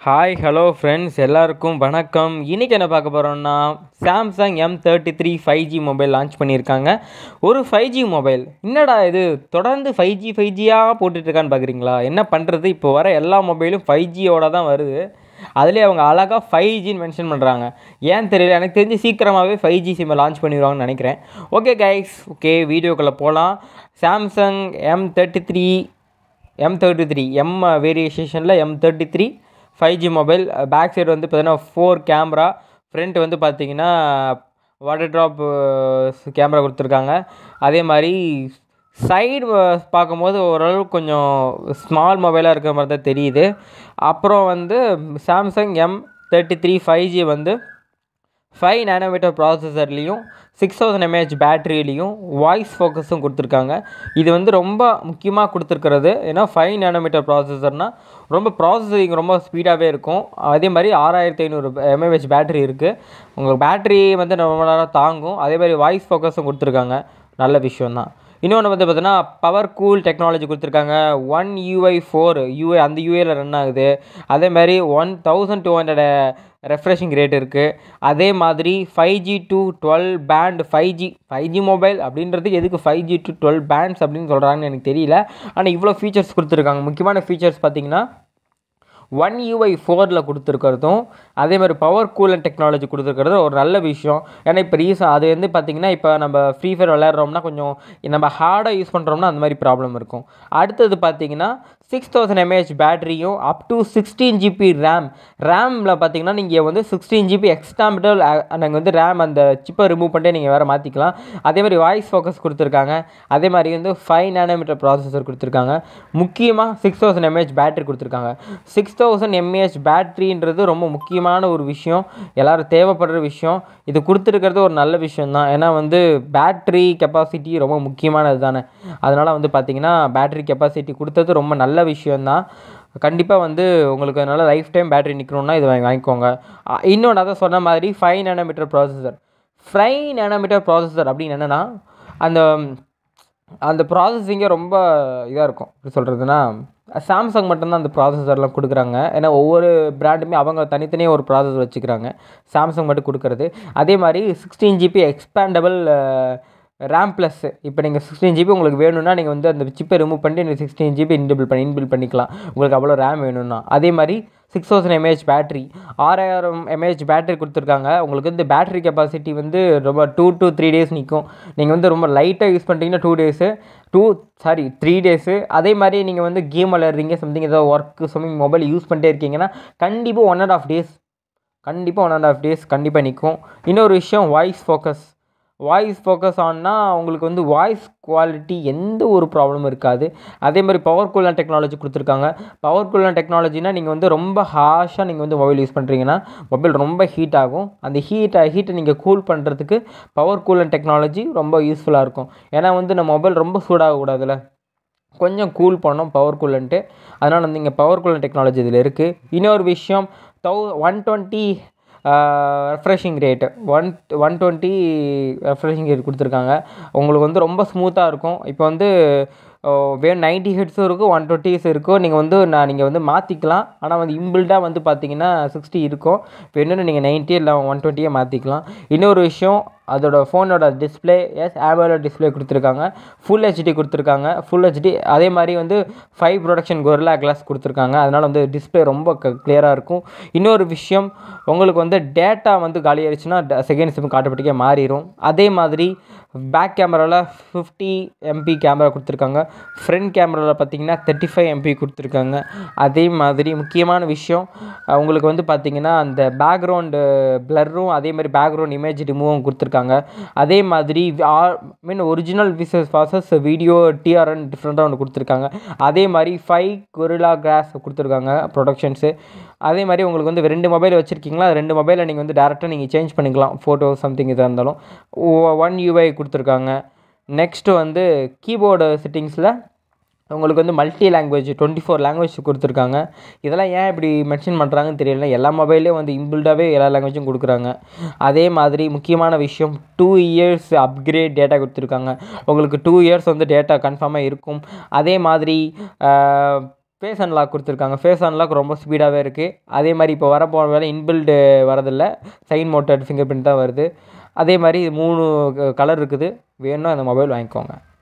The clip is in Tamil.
ஹாய் ஹலோ ஃப்ரெண்ட்ஸ் எல்லாருக்கும் வணக்கம் இன்றைக்கி என்ன பார்க்க போகிறோம்னா Samsung M thirty three five G mobile launch பண்ணியிருக்காங்க ஒரு ஃபைவ் ஜி மொபைல் என்னடா இது தொடர்ந்து ஃபைவ் ஜி ஃபைவ் ஜியாக போட்டுட்ருக்கான்னு பார்க்குறீங்களா என்ன பண்ணுறது இப்போ வர எல்லா மொபைலும் ஃபைவ் ஜியோட தான் வருது அதுலேயே அவங்க அழகாக ஃபைவ் ஜின்னு மென்ஷன் பண்ணுறாங்க ஏன் தெரியல எனக்கு தெரிஞ்சு சீக்கிரமாகவே ஃபைவ் ஜி சிம்மை லான்ச் பண்ணிடுவாங்கன்னு நினைக்கிறேன் ஓகே கைஸ் ஓகே வீடியோக்குள்ளே போகலாம் Samsung M thirty three M thirty three M வேரியேஷனில் M thirty three five G mobile back side வந்து பார்த்தீங்கன்னா ஃபோர் கேமரா ஃப்ரண்ட் வந்து பார்த்தீங்கன்னா வாட்டர் ட்ராப் கேமரா கொடுத்துருக்காங்க அதே மாதிரி சைடு பார்க்கும்போது ஓரளவுக்கு கொஞ்சம் ஸ்மால் மொபைலாக இருக்கிற மாதிரி தான் தெரியுது அப்புறம் வந்து Samsung M thirty three five G வந்து ஃபைவ் நேனோமீட்டர் ப்ராசஸர்லேயும் சிக்ஸ் தௌசண்ட் எம்ஏஹெச் பேட்டரியிலையும் வாய்ஸ் ஃபோக்கஸும் கொடுத்துருக்காங்க இது வந்து ரொம்ப முக்கியமாக கொடுத்துருக்கிறது ஏன்னா ஃபைவ் நேனோமீட்டர் ப்ராசஸர்னால் ரொம்ப ப்ராசஸிங் ரொம்ப ஸ்பீடாகவே இருக்கும் அதே மாதிரி ஆறாயிரத்தி ஐநூறு எம்ஏஹெச் பேட்டரி இருக்குது உங்களுக்கு பேட்டரி வந்து ரொம்ப நேரம் தாங்கும் அதே மாதிரி வாய்ஸ் ஃபோக்கஸும் கொடுத்துருக்காங்க நல்ல விஷயந்தான் இன்னொன்று வந்து பார்த்தீங்கன்னா பவர் கூல் டெக்னாலஜி கொடுத்துருக்காங்க ஒன் யூஐ ஃபோர் யூஐ அந்த யூஏல ரன் ஆகுது அதே மாதிரி one thousand two hundred refreshing rate இருக்குது அதே மாதிரி five G to dual band five G five G mobile அப்படின்றதுக்கு எதுக்கு five G to dual bands அப்படின்னு சொல்கிறாங்கன்னு எனக்கு தெரியல ஆனால் இவ்வளோ ஃபீச்சர்ஸ் கொடுத்துருக்காங்க முக்கியமான ஃபீச்சர்ஸ் பார்த்தீங்கன்னா ஒன் யூஐ ஃபோரில் கொடுத்துருக்கிறதும் அதே மாதிரி பவர் கூலன் டெக்னாலஜி கொடுத்துருக்கிறதும் ஒரு நல்ல விஷயம் ஏன்னா இப்போ ரீசன் அது வந்து பார்த்திங்கன்னா இப்போ நம்ம ஃப்ரீ ஃபயர் விளையாடுறோம்னா கொஞ்சம் நம்ம ஹார்டாக யூஸ் பண்ணுறோம்னா அந்த மாதிரி ப்ராப்ளம் இருக்கும் அடுத்தது பார்த்திங்கன்னா சிக்ஸ் தௌசண்ட் எம்ஏஹெச் பேட்டரியும் up to sixteen GB RAM ரேமில் பார்த்தீங்கன்னா நீங்கள் வந்து சிக்ஸ்டீன் ஜிபி எக்ஸ்டாம்பிட்டல் நாங்கள் வந்து ரேம் அந்த சிப்பை ரிமூவ் பண்ணிட்டு நீங்கள் வேறு மாற்றிக்கலாம் அதே மாதிரி வாய்ஸ் ஃபோக்கஸ் கொடுத்துருக்காங்க அதே மாதிரி வந்து ஃபைவ் நேனோமீட்டர் ப்ராசஸர் கொடுத்துருக்காங்க முக்கியமாக சிக்ஸ் தௌசண்ட் எம்ஏஹெச் பேட்டரி கொடுத்துருக்காங்க சிக்ஸ் தௌசண்ட் எம்ஏஹெச் பேட்ரின்றது ரொம்ப முக்கியமான ஒரு விஷயம் எல்லோரும் தேவைப்படுற விஷயம் இது கொடுத்துருக்கிறது ஒரு நல்ல விஷயம் தான் ஏன்னா வந்து பேட்ரி கெப்பாசிட்டி ரொம்ப முக்கியமானது தானே அதனால் வந்து பார்த்திங்கன்னா பேட்ரி கெப்பாசிட்டி கொடுத்தது ரொம்ப நல்ல விஷயந்தான் கண்டிப்பாக வந்து உங்களுக்கு அதனால் லைஃப் டைம் பேட்டரி நிற்கணுன்னா இது வாங்கி வாங்கிக்கோங்க இன்னொன்று அதை சொன்ன மாதிரி five nanometre processor five nanometre processor அப்படின்னு என்னென்னா அந்த அந்த ப்ராசஸிங்கே ரொம்ப இதாக இருக்கும் எப்படி சொல்கிறதுனா சாம்சங் மட்டும்தான் அந்த ப்ராசஸர்லாம் கொடுக்குறாங்க ஏன்னா ஒவ்வொரு பிராண்டுமே அவங்க தனித்தனியாக ஒரு ப்ராசஸர் வச்சுக்கிறாங்க சாம்சங் மட்டும் கொடுக்குறது அதே மாதிரி sixteen GB expandable RAM plus இப்போ நீங்கள் சிக்ஸ்டீன் ஜிபி உங்களுக்கு வேணும்னா நீங்கள் வந்து அந்த சிப்பை ரிமூவ் பண்ணிட்டு நீங்கள் சிக்ஸ்டீன் ஜிபி இன்பில் பண்ணி இன்பில் பண்ணிக்கலாம் உங்களுக்கு அவ்வளோ ரேம் வேணும்னா அதே மாதிரி சிக்ஸ் தௌசண்ட் எம்ஏஹெச் பேட்டரி ஆறாயிரம் எம்ஏஹெச் பேட்டரி கொடுத்துருக்காங்க உங்களுக்கு வந்து பேட்டரி கெப்பாசிட்டி வந்து ரொம்ப டூ டு த்ரீ டேஸ் நிற்கும் நீங்கள் வந்து ரொம்ப லைட்டாக யூஸ் பண்ணிட்டீங்கன்னா two days two sorry three days அதே மாதிரி நீங்கள் வந்து கேம் விளையாடுறீங்க சம்திங் ஏதோ ஒர்க்கு சம்திங் மொபைல் யூஸ் பண்ணிட்டே இருக்கீங்கன்னா கண்டிப்பாக ஒன் அண்ட் ஆஃப் டேஸ் கண்டிப்பாக ஒன் அண்ட் ஆஃப் டேஸ் கண்டிப்பாக நிற்கும் இன்னொரு விஷயம் வாய்ஸ் ஃபோக்கஸ் வாய்ஸ் ஃபோக்கஸ் ஆன்னா உங்களுக்கு வந்து வாய்ஸ் குவாலிட்டி எந்த ஒரு ப்ராப்ளமும் இருக்காது அதே மாதிரி பவர் கூலன் டெக்னாலஜி கொடுத்துருக்காங்க பவர் கூலன் டெக்னாலஜினா நீங்கள் வந்து ரொம்ப ஹாஷாக நீங்கள் வந்து மொபைல் யூஸ் பண்ணுறீங்கன்னா மொபைல் ரொம்ப ஹீட் ஆகும் அந்த ஹீட்டை ஹீட்டை நீங்கள் கூல் பண்ணுறதுக்கு பவர் கூலன் டெக்னாலஜி ரொம்ப யூஸ்ஃபுல்லாக இருக்கும் ஏன்னா வந்து நம்ம மொபைல் ரொம்ப சூடாகக்கூடாதுல்ல கொஞ்சம் கூல் பண்ணோம் பவர் கூலன்ட்டு அதனால் வந்து இங்கே பவர் கூலன் டெக்னாலஜி இதில் இருக்குது இன்னொரு விஷயம் தௌ one twenty refreshing rate one one twenty refreshing rate கொடுத்துருக்காங்க உங்களுக்கு வந்து ரொம்ப ஸ்மூத்தாக இருக்கும் இப்போ வந்து வேணும் நைன்ட்டி ஹெட்ஸும் இருக்கும் ஒன் டுவெண்ட்டிஸ் இருக்கும் நீங்கள் வந்து நான் நீங்கள் வந்து மாற்றிக்கலாம் ஆனால் வந்து இம்பில்டாக வந்து பார்த்தீங்கன்னா சிக்ஸ்டி இருக்கும் இப்போ என்னென்னு நீங்கள் நைன்ட்டி இல்லை ஒன் டுவெண்ட்டியே மாற்றிக்கலாம் இன்னொரு விஷயம் அதோட ஃபோனோட டிஸ்பிளே எஸ் ஆமோலோ டிஸ்பிளே கொடுத்துருக்காங்க ஃபுல் ஹெச்டி கொடுத்துருக்காங்க ஃபுல் ஹெச்டி அதே மாதிரி வந்து ஃபைவ் ப்ரொடக்ஷன் கொரில்லா கிளாஸ் கொடுத்துருக்காங்க அதனால் வந்து டிஸ்பிளே ரொம்ப க கிளியராக இருக்கும் இன்னொரு விஷயம் உங்களுக்கு வந்து டேட்டா வந்து காலி ஆயிடுச்சுன்னா செகண்ட் சிம் ஆட்டோமேட்டிக்காக மாறிடும் அதே மாதிரி பேக் கேமராவில் ஃபிஃப்டி எம்பி கேமரா கொடுத்துருக்காங்க ஃப்ரண்ட் கேமராவில் பார்த்தீங்கன்னா தேர்ட்டி ஃபைவ் எம்பி கொடுத்துருக்காங்க அதே மாதிரி முக்கியமான விஷயம் உங்களுக்கு வந்து பார்த்திங்கன்னா அந்த பேக்ரவுண்டு ப்ளரும் அதே மாதிரி பேக்ரவுண்ட் இமேஜ் ரிமூவும் கொடுத்துருக்காங்க அதே மாதிரி மீன் ஒரிஜினல் விசஸ் வாசஸ் வீடியோ டிஆர்என் டிஃப்ரெண்ட்டாக ஒன்று கொடுத்துருக்காங்க அதே மாதிரி ஃபைவ் கொரிலா கிளாஸ் கொடுத்துருக்காங்க ப்ரொடக்ஷன்ஸு அதே மாதிரி உங்களுக்கு வந்து ரெண்டு மொபைல் வச்சுருக்கீங்களா ரெண்டு மொபைலை நீங்கள் வந்து டேரெக்டாக நீங்கள் சேஞ்ச் பண்ணிக்கலாம் ஃபோட்டோ சம்திங் இதாக இருந்தாலும் ஒன் யூஐ கொடுத்துருக்காங்க நெக்ஸ்ட்டு வந்து கீபோர்டு செட்டிங்ஸில் உங்களுக்கு வந்து multi language twenty four language கொடுத்துருக்காங்க இதெல்லாம் ஏன் இப்படி மென்ஷன் பண்ணுறாங்கன்னு தெரியல எல்லா மொபைல்லேயும் வந்து இன்பில்டாகவே எல்லா லாங்குவேஜும் கொடுக்குறாங்க அதே மாதிரி முக்கியமான விஷயம் டூ இயர்ஸ் அப்கிரேட் டேட்டா கொடுத்துருக்காங்க உங்களுக்கு டூ இயர்ஸ் வந்து டேட்டா கன்ஃபார்மாக இருக்கும் அதே மாதிரி ஃபேஸ் அன்லாக் கொடுத்துருக்காங்க ஃபேஸ் அன்லாக் ரொம்ப ஸ்பீடாகவே இருக்குது அதே மாதிரி இப்போ வரப்போகிற வேலை இன்பில்டு வரதில்லை சைன் மோட்டட் ஃபிங்கர் பிரிண்ட் தான் வருது அதே மாதிரி மூணு கலர் இருக்குது வேணும்னா அந்த மொபைல் வாங்கிக்கோங்க